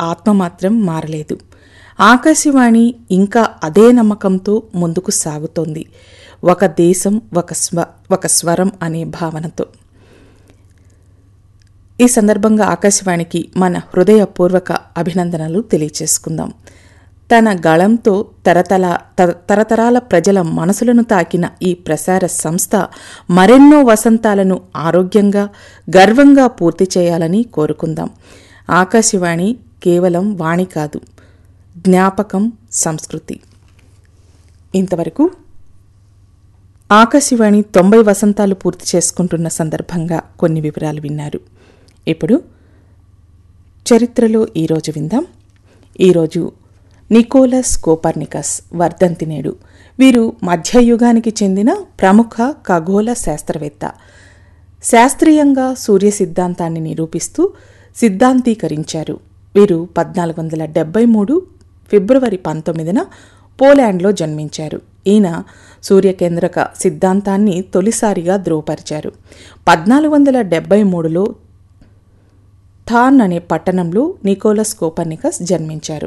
ఆత్మ మాత్రం మారలేదు ఆకాశవాణి ఇంకా అదే నమ్మకంతో ముందుకు సాగుతోంది ఒక దేశం ఒక స్వ ఒక స్వరం అనే భావనతో ఈ సందర్భంగా ఆకాశవాణికి మన హృదయపూర్వక అభినందనలు తెలియచేసుకుందాం తన గళంతో తరతల త- తరతరాల ప్రజల మనసులను తాకిన ఈ ప్రసార సంస్థ మరెన్నో వసంతాలను ఆరోగ్యంగా గర్వంగా పూర్తి చేయాలని కోరుకుందాం ఆకాశవాణి కేవలం వాణి కాదు జ్ఞాపకం సంస్కృతి ఇంతవరకు ఆకాశవాణి తొంభై వసంతాలు పూర్తి చేసుకుంటున్న సందర్భంగా కొన్ని వివరాలు విన్నారు ఇప్పుడు చరిత్రలో ఈరోజు విందాం ఈరోజు నికోలస్ కోపర్నికస్ వర్ధంతి నేడు వీరు మధ్యయుగానికి చెందిన ప్రముఖ ఖగోళ శాస్త్రవేత్త శాస్త్రీయంగా సూర్య సిద్ధాంతాన్ని నిరూపిస్తూ సిద్ధాంతీకరించారు వీరు పద్నాలుగు వందల డెబ్బై మూడు ఫిబ్రవరి పంతొమ్మిదిన పోలాండ్లో జన్మించారు ఈయన సూర్యకేంద్రక సిద్ధాంతాన్ని తొలిసారిగా ధృవపరిచారు పద్నాలుగు వందల డెబ్బై మూడులో థాన్ అనే పట్టణంలో నికోలస్ కోపర్నికస్ జన్మించారు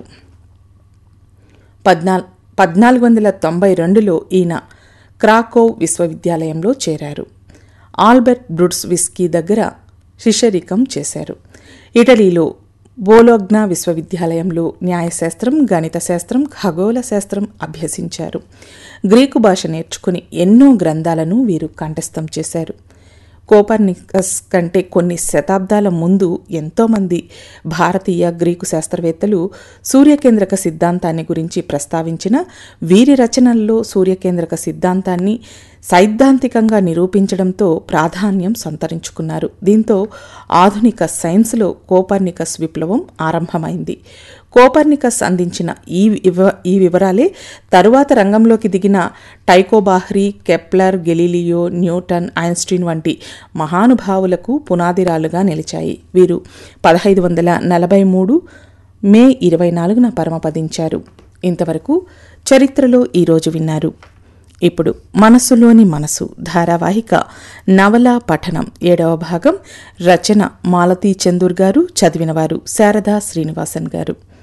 పద్నాల్ పద్నాలుగు వందల తొంభై రెండులో ఈయన క్రాకోవ్ విశ్వవిద్యాలయంలో చేరారు ఆల్బర్ట్ బ్రుడ్స్ విస్కీ దగ్గర శిష్యరికం చేశారు ఇటలీలో బోలోగ్నా విశ్వవిద్యాలయంలో న్యాయశాస్త్రం గణిత శాస్త్రం ఖగోళ శాస్త్రం అభ్యసించారు గ్రీకు భాష నేర్చుకుని ఎన్నో గ్రంథాలను వీరు కంఠస్థం చేశారు కోపర్నికస్ కంటే కొన్ని శతాబ్దాల ముందు ఎంతోమంది భారతీయ గ్రీకు శాస్త్రవేత్తలు సూర్యకేంద్రక సిద్ధాంతాన్ని గురించి ప్రస్తావించిన వీరి రచనల్లో సూర్యకేంద్రక సిద్ధాంతాన్ని సైద్ధాంతికంగా నిరూపించడంతో ప్రాధాన్యం సంతరించుకున్నారు దీంతో ఆధునిక సైన్స్లో కోపర్నికస్ విప్లవం ఆరంభమైంది కోపర్నికస్ అందించిన ఈ వివ ఈ వివరాలే తరువాత రంగంలోకి దిగిన Tycho Brahe Kepler Galileo Newton Einstein వంటి మహానుభావులకు పునాదిరాలుగా నిలిచాయి వీరు పదహైదు వందల నలభై మూడు మే ఇరవై నాలుగున పరమపదించారు ఇంతవరకు చరిత్రలో ఈరోజు విన్నారు ఇప్పుడు మనసులోని మనసు ధారావాహిక నవల పఠనం ఏడవ భాగం రచన మాలతీ చందూర్ గారు చదివినవారు శారదా శ్రీనివాసన్ గారు